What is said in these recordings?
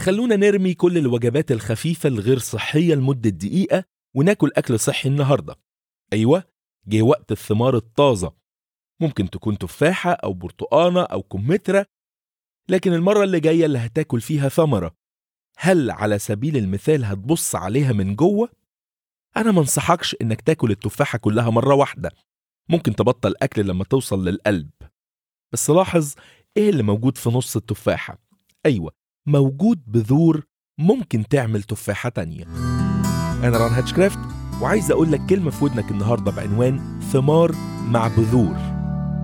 خلونا نرمي كل الوجبات الخفيفة الغير صحية لمدة دقيقة وناكل أكل صحي النهاردة أيوة جه وقت الثمار الطازة ممكن تكون تفاحة أو برتقانة أو كمثرى لكن المرة اللي جاية اللي هتاكل فيها ثمرة هل على سبيل المثال هتبص عليها من جوه؟ أنا ما انصحكش إنك تاكل التفاحة كلها مرة واحدة ممكن تبطل أكل لما توصل للقلب بس لاحظ إيه اللي موجود في نص التفاحة أيوة موجود بذور ممكن تعمل تفاحة تانية أنا ران هاتشكرافت وعايز أقول لك كلمة في ودنك النهاردة بعنوان ثمار مع بذور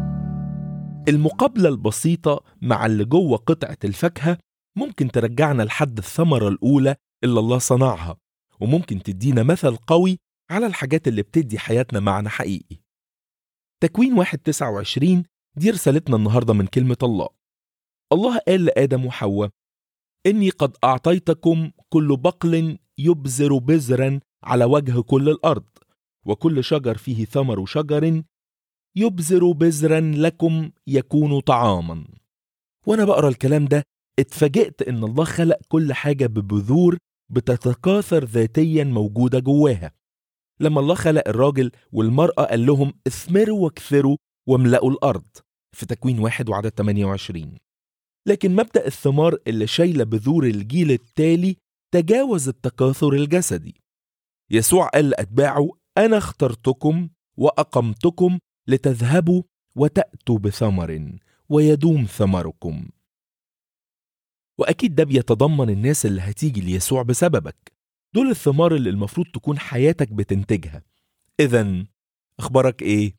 المقابلة البسيطة مع اللي جوه قطعة الفاكهة ممكن ترجعنا لحد الثمرة الأولى اللي الله صنعها وممكن تدينا مثل قوي على الحاجات اللي بتدي حياتنا معنى حقيقي تكوين واحد تسعة وعشرين دي رسالتنا النهاردة من كلمة الله الله قال لآدم وحواء إني قد أعطيتكم كل بقل يبذر بذرا على وجه كل الأرض وكل شجر فيه ثمر شجر يبذر بذرا لكم يكون طعاما وأنا بقرأ الكلام ده اتفاجئت إن الله خلق كل حاجة ببذور بتتكاثر ذاتيا موجودة جواها لما الله خلق الراجل والمرأة قال لهم اثمروا واكثروا واملأوا الأرض في تكوين واحد وعدد 28 لكن مبدأ الثمار اللي شايلة بذور الجيل التالي تجاوز التكاثر الجسدي يسوع قال لأتباعه أنا اخترتكم وأقمتكم لتذهبوا وتأتوا بثمر ويدوم ثمركم وأكيد ده بيتضمن الناس اللي هتيجي ليسوع بسببك دول الثمار اللي المفروض تكون حياتك بتنتجها إذا أخبارك إيه؟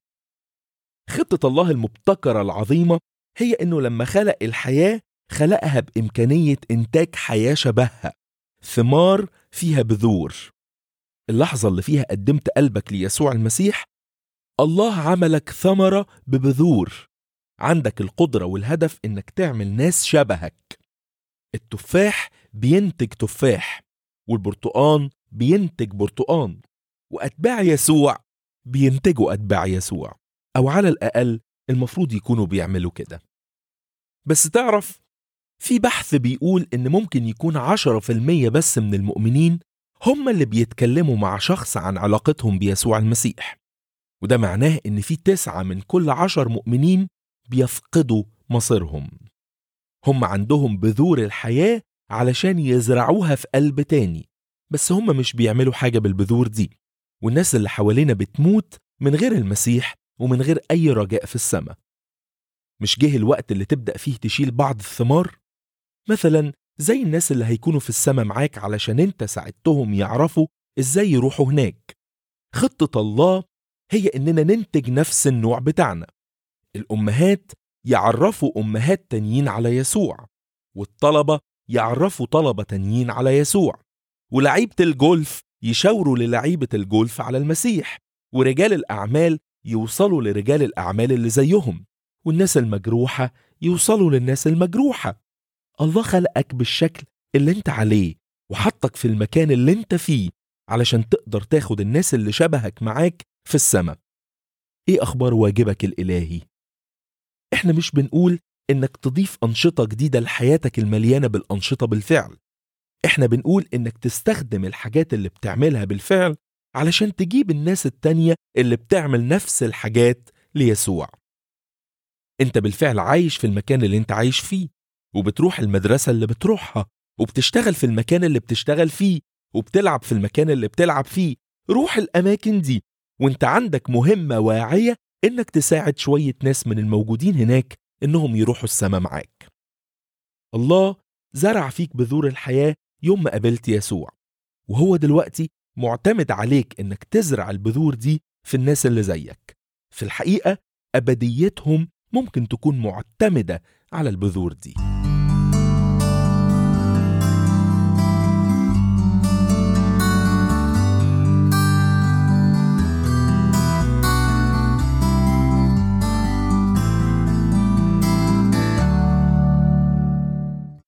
خطة الله المبتكرة العظيمة هي إنه لما خلق الحياة خلقها بإمكانية إنتاج حياة شبهها ثمار فيها بذور اللحظة اللي فيها قدمت قلبك ليسوع المسيح الله عملك ثمرة ببذور عندك القدرة والهدف إنك تعمل ناس شبهك التفاح بينتج تفاح والبرتقان بينتج برتقان وأتباع يسوع بينتجوا أتباع يسوع أو على الأقل المفروض يكونوا بيعملوا كده بس تعرف في بحث بيقول إن ممكن يكون عشرة في المية بس من المؤمنين هم اللي بيتكلموا مع شخص عن علاقتهم بيسوع المسيح وده معناه إن في تسعة من كل عشر مؤمنين بيفقدوا مصيرهم هم عندهم بذور الحياة علشان يزرعوها في قلب تاني بس هم مش بيعملوا حاجة بالبذور دي والناس اللي حوالينا بتموت من غير المسيح ومن غير أي رجاء في السماء مش جه الوقت اللي تبدأ فيه تشيل بعض الثمار؟ مثلا زي الناس اللي هيكونوا في السماء معاك علشان انت ساعدتهم يعرفوا ازاي يروحوا هناك خطة الله هي اننا ننتج نفس النوع بتاعنا الأمهات يعرفوا أمهات تانيين على يسوع والطلبة يعرفوا طلبة تانيين على يسوع ولعيبة الجولف يشاوروا للعيبة الجولف على المسيح ورجال الأعمال يوصلوا لرجال الأعمال اللي زيهم والناس المجروحة يوصلوا للناس المجروحة الله خلقك بالشكل اللي انت عليه وحطك في المكان اللي انت فيه علشان تقدر تاخد الناس اللي شبهك معاك في السماء ايه اخبار واجبك الالهي احنا مش بنقول انك تضيف انشطه جديده لحياتك المليانه بالانشطه بالفعل احنا بنقول انك تستخدم الحاجات اللي بتعملها بالفعل علشان تجيب الناس التانية اللي بتعمل نفس الحاجات ليسوع انت بالفعل عايش في المكان اللي انت عايش فيه وبتروح المدرسة اللي بتروحها وبتشتغل في المكان اللي بتشتغل فيه وبتلعب في المكان اللي بتلعب فيه روح الأماكن دي وانت عندك مهمة واعية انك تساعد شوية ناس من الموجودين هناك انهم يروحوا السما معاك الله زرع فيك بذور الحياة يوم ما قابلت يسوع وهو دلوقتي معتمد عليك انك تزرع البذور دي في الناس اللي زيك في الحقيقة أبديتهم ممكن تكون معتمدة على البذور دي